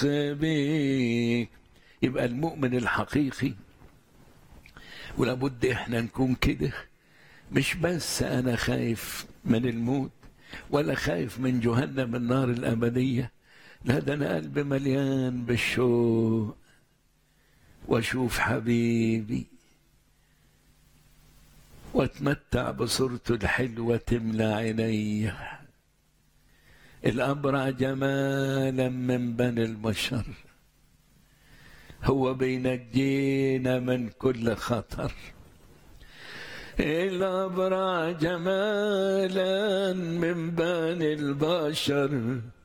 بيك يبقى المؤمن الحقيقي ولابد احنا نكون كده مش بس انا خايف من الموت ولا خايف من جهنم النار الابديه لا ده انا قلبي مليان بالشوق واشوف حبيبي واتمتع بصورته الحلوه تملى عيني الابرع جمالا من بني البشر هو بينجينا من كل خطر الأبرع جمالا من بني البشر